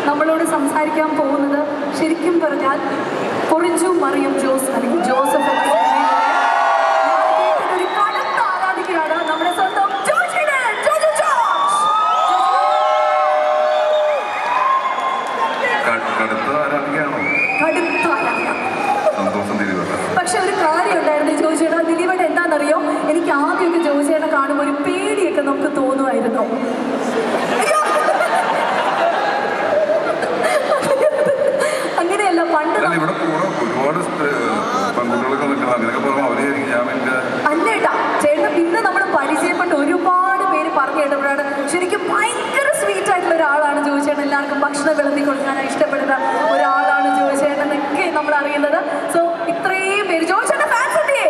നമ്മളോട് സംസാരിക്കാൻ പോകുന്നത് ശരിക്കും പറഞ്ഞാൽ പൊറിഞ്ചു മറിയം ജോസ് അല്ലെങ്കിൽ ജോസഫ് എന്ന സിനിമയിലെ ഞാൻ കേട്ടിട്ട് ഒരു കടുത്ത ആരാധികയാണ് നമ്മുടെ സ്വന്തം ജോഷിനെ, ജോജു ജോർജ്. ക- കടുത്ത ആരാധികയാണോ കടുത്ത ആരാധിക സന്തോഷം തിരിവല്ല പക്ഷെ ഒരു കാര്യം ഉണ്ടായിരുന്നു ജോജിയുടെ ദിലീപേട്ട എന്താണെന്നറിയോ എനിക്ക് ആദ്യമൊക്കെ ജോജിയുടെ കാണുമ്പോൾ ഒരു പേടിയൊക്കെ നമുക്ക് തോന്നുമായിരുന്നു അയ്യോ! അങ്ങനെയല്ല പണ്ട് അല്ല നമ്മ- ഇവിടെ കൂടെ ഒരുപാട് പെൺകുട്ടികളൊക്കെ നിൽക്കണം അങ്ങനെയൊക്കെ പറയുമ്പോൾ അവരെയായിരിക്കും ഞാൻ എൻ്റെ അല്ലേട്ടാ ചേട്ടൻ പിന്നെ നമ്മൾ പരിചയപ്പെട്ട ഒരുപാട് പേര് പറഞ്ഞു കേട്ടപ്പോഴാണ് ശരിക്കും ഭയങ്കര സ്വീറ്റ് ആയിട്ടുള്ള ഒരാളാണ് ജോയിച്ചേട്ടൻ എല്ലാവർക്കും ഭക്ഷണം വിളമ്പി കൊടുക്കാൻ ഇഷ്ടപ്പെടുന്ന ഒരാളാണ് ജോയിച്ചേട്ടൻ എന്നൊക്കെ നമ്മൾ അറിയുന്നത് സോ ഇത്രയും പേര് ജോയിച്ചേട്ടൻ ഫാൻസ് എന്തിയേ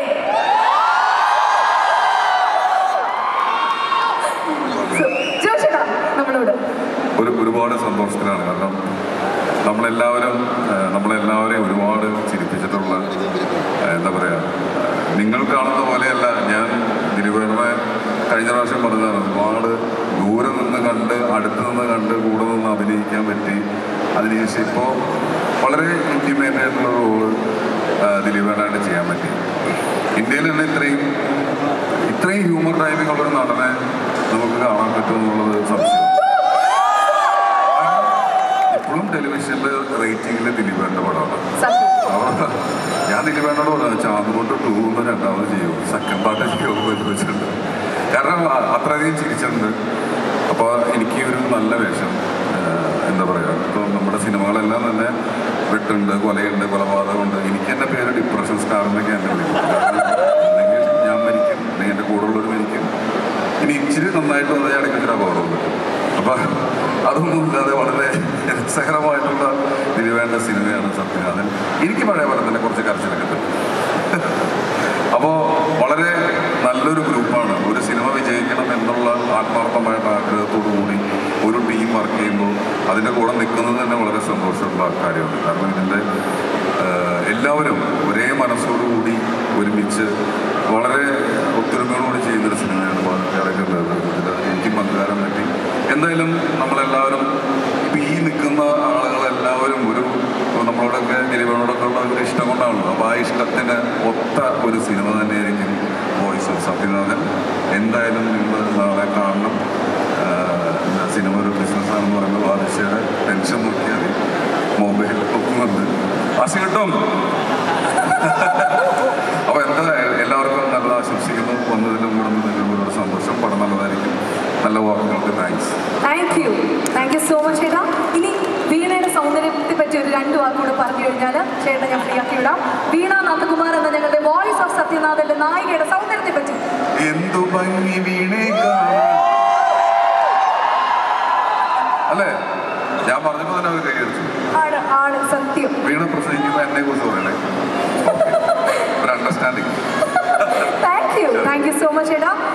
ജോയിച്ചേട്ടാ നമ്മളോട് ഒരു ഒരുപാട് സന്തോഷത്തിലാണ് കാരണം നമ്മളെല്ലാവരും ഏഹ്, നമ്മളെല്ലാവരെയും ഒരുപാട് ചിരിപ്പിച്ചിട്ടുള്ള ഏഹ്, എന്താ പറയുക നിങ്ങൾ കാണുന്ന പോലെയല്ല ഞാൻ ദിലീപേട്ടനെ കഴിഞ്ഞ പ്രാവശ്യം പറഞ്ഞതാണ് ഒരുപാട് ദൂരെ നിന്ന് കണ്ട് അടുത്ത് നിന്ന് കണ്ട് കൂടെ നിന്ന് അഭിനയിക്കാൻ പറ്റി അതിനുശേഷം ഇപ്പോൾ വളരെ ഇൻറ്റിമേറ്റ് ആയിട്ടുള്ള റോള് ദിലീപേട്ടനായിട്ട് ചെയ്യാൻ പറ്റി ഇന്ത്യയിൽ തന്നെ ഇത്രയും ഇത്രയും ഹ്യൂമർ ടൈമിംഗ് ഉള്ളൊരു നടനെ നമുക്ക് കാണാൻ പറ്റുമെന്നുള്ളത് സംശയം ഇപ്പോഴും ടെലിവിഷനിൽ റേറ്റിംഗിൽ ദിലീപേണ്ട പടമാണ് സത്യം അപ്പോൾ ഞാൻ ദിലീപേണ്ടോട് പറഞ്ഞു ചാന്തുകൊണ്ട് ടൂ എന്ന് രണ്ടാമത് ചെയ്യും സെക്കൻഡ് പാർട്ട് ചെയ്യുമെന്ന് എന്ന് വെച്ചിട്ടുണ്ട് കാരണം അ- അത്രയധികം ചിരിച്ചിട്ടുണ്ട് അപ്പോൾ എനിക്ക് ഒരു നല്ല വേഷം ഏഹ്, എന്താ പറയുക ഇപ്പോൾ നമ്മുടെ സിനിമകളെല്ലാം തന്നെ വെട്ടുണ്ട് കൊലയുണ്ട് കൊലപാതകമുണ്ട് എനിക്ക് എൻ്റെ പേര് ഡിപ്രഷൻ സ്റ്റാർ എന്നൊക്കെ എന്നെ വിളിക്കും അല്ലെങ്കിൽ ഞാൻ മരിക്കും അല്ലെങ്കിൽ എൻ്റെ കൂടെയുള്ളവർ മരിക്കും ഇനി ഇച്ചിരി നന്നായിട്ട് വന്നാൽ ഇടയ്ക്കൊരു അപകടം പറ്റും അപ്പം അതൊന്നും ഇല്ലാതെ വളരെ രസകരമായിട്ടുള്ള ദിലീപേണ്ട സിനിമയാണ് സത്യനാഥൻ എനിക്ക് പഴയ പോലെ തന്നെ കുറച്ച് കരച്ചിലൊക്കെ തരും അപ്പോൾ വളരെ നല്ലൊരു ഗ്രൂപ്പാണ് ഒരു സിനിമ വിജയിക്കണം എന്നുള്ള ആത്മാർത്ഥമായിട്ട് ആഗ്രഹത്തോടു കൂടി ഒരു ടീം വർക്ക് ചെയ്യുമ്പോൾ അതിൻ്റെ കൂടെ നിൽക്കുന്നത് തന്നെ വളരെ സന്തോഷമുള്ള കാര്യമാണ് കാരണം ഇതിൻ്റെ ഏഹ്, എല്ലാവരും ഒരേ മനസ്സോടുകൂടി ഒരുമിച്ച് വളരെ ഒത്തൊരുമയോടുകൂടി ചെയ്യുന്നൊരു സിനിമയാണ് പാലക്കാടേക്കുള്ളത് ഇതിൽ എനിക്ക് പങ്കുകാരം പറ്റി എന്തായാലും നമ്മളെല്ലാവരും ഇപ്പം ഈ നിൽക്കുന്ന ആളുകളെല്ലാവരും ഒരു ഇപ്പൊ നമ്മളോടൊക്കെ ദിലീപനോടൊക്കെ ഉള്ള ഒരു ഇഷ്ടം കൊണ്ടാണല്ലോ അപ്പോൾ ആ ഇഷ്ടത്തിന് ഒത്ത ഒരു സിനിമ തന്നെയായിരിക്കും വോയിസ് ഓഫ് സത്യനാഥൻ എന്തായാലും നിങ്ങൾ നാളെ കാണണം ആഹ് സിനിമ ഒരു ബിസിനസ്സാണെന്ന് പറയുമ്പോൾ ആദിശയുടെ ടെൻഷൻ നോക്കിയാൽ മതി മൊബൈൽ നോക്കുന്നുണ്ട് ആശ കിട്ടും അപ്പോൾ എന്താ എല്ലാവർക്കും നല്ലത് ആശംസിക്കുന്നു വന്നതിലും കൂടുന്നതിലും ഒരുപാട് സന്തോഷം പടം നല്ലതായിരിക്കും നല്ല വാക്കുകൾക്ക് thanks thank you thank you so much ചേട്ടാ ഇനി വീണയുടെ സൗന്ദര്യത്തെ പറ്റി ഒരു രണ്ട് വാക്കുകൂടെ പറഞ്ഞു കഴിഞ്ഞാൽ ചേട്ടൻ ഞാൻ ഫ്രീ ആക്കി വിടാം വീണ നന്ദകുമാർ എന്ന ഞങ്ങളുടെ വോയിസ് ഓഫ് സത്യനാഥന്റെ നായികയുടെ സൗന്ദര്യത്തെ പറ്റി എന്തു ഭംഗി വീണേ കാണാൻ. അല്ലേ ഞാൻ പറഞ്ഞപ്പോ തന്നെ അവർ കൈയടിച്ചു ആണ് ആണ് സത്യം വീണ പ്രസംഗിക്കുമ്പോ എന്നെ കുറിച്ച് പറയണേ ഒരു understanding thank you thank you so much ചേട്ടാ